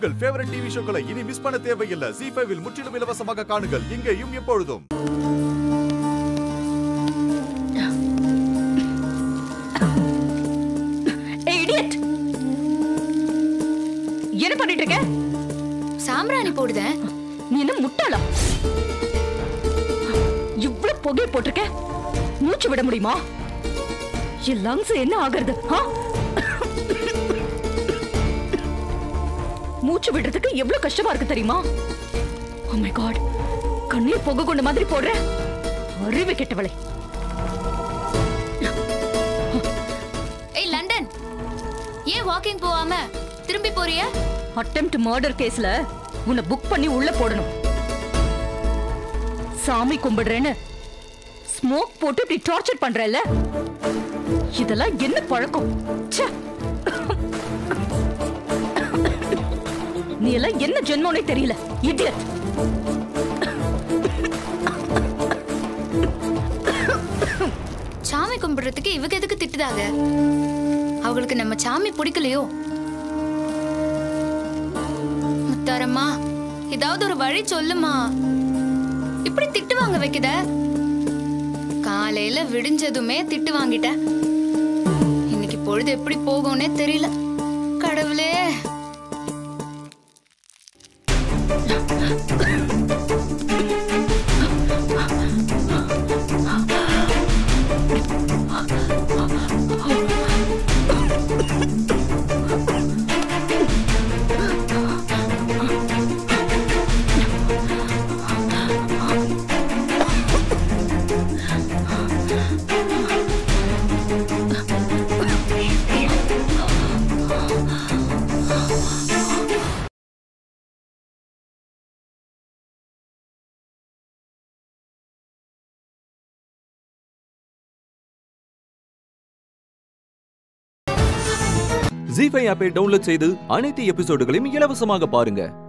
உங்கள் favourite TV ஷோக்களை இனி miss பண்ண தேவையில்லை ஜி ஃபைவில் முற்றிலும் இலவசமாக காணுங்கள் இங்கேயும் எப்பொழுதும் ஏய் இடியட் என்ன பண்ணிட்டு இருக்க சாம்பிராணி போடுதேன் நீ என்ன முட்டாளா இவ்வளவு புகை போட்டிருக்க மூச்சு விட முடியுமா என் லங்ஸ் என்ன ஆகுறது ஆ? மூச்சு விடுறதுக்கு எவ்வளவு கஷ்டமா இருக்கு தெரியுமா ஓ மை காட் கண்ணீர் புகை கொண்ட மாதிரி போடுற அறிவு கெட்டவளே ஏய் லண்டன் ஏன் வாக்கிங் போகாம திரும்பி போறிய அட்டெம்ட் மர்டர் கேஸ்ல உன்னை புக் பண்ணி உள்ள போடணும் சாமி கும்பிடுறேன்னு ஸ்மோக் போட்டு இப்படி டார்ச்சர் பண்றல இதெல்லாம் என்ன பழக்கம் ச்சே. நீ எல்லாம் என்ன ஜென்மோனே தெரியல இடியட் சாமி கும்பிடுறதுக்கு இவங்க எதுக்கு திட்டுதாங்க அவங்களுக்கு நம்ம சாமி பிடிக்கலையோ முத்தாரம்மா ஏதாவது ஒரு வழி சொல்லுமா இப்படி திட்டு வாங்க வைக்குத காலையில விடிஞ்சதுமே திட்டு வாங்கிட்ட இன்னைக்கு பொழுது எப்படி போகும்னே தெரியல கடவுளே ஜி ஃபைவ் ஆப்பை டவுன்லோட் செய்து அனைத்து எபிசோடுகளையும் இலவசமாக பாருங்க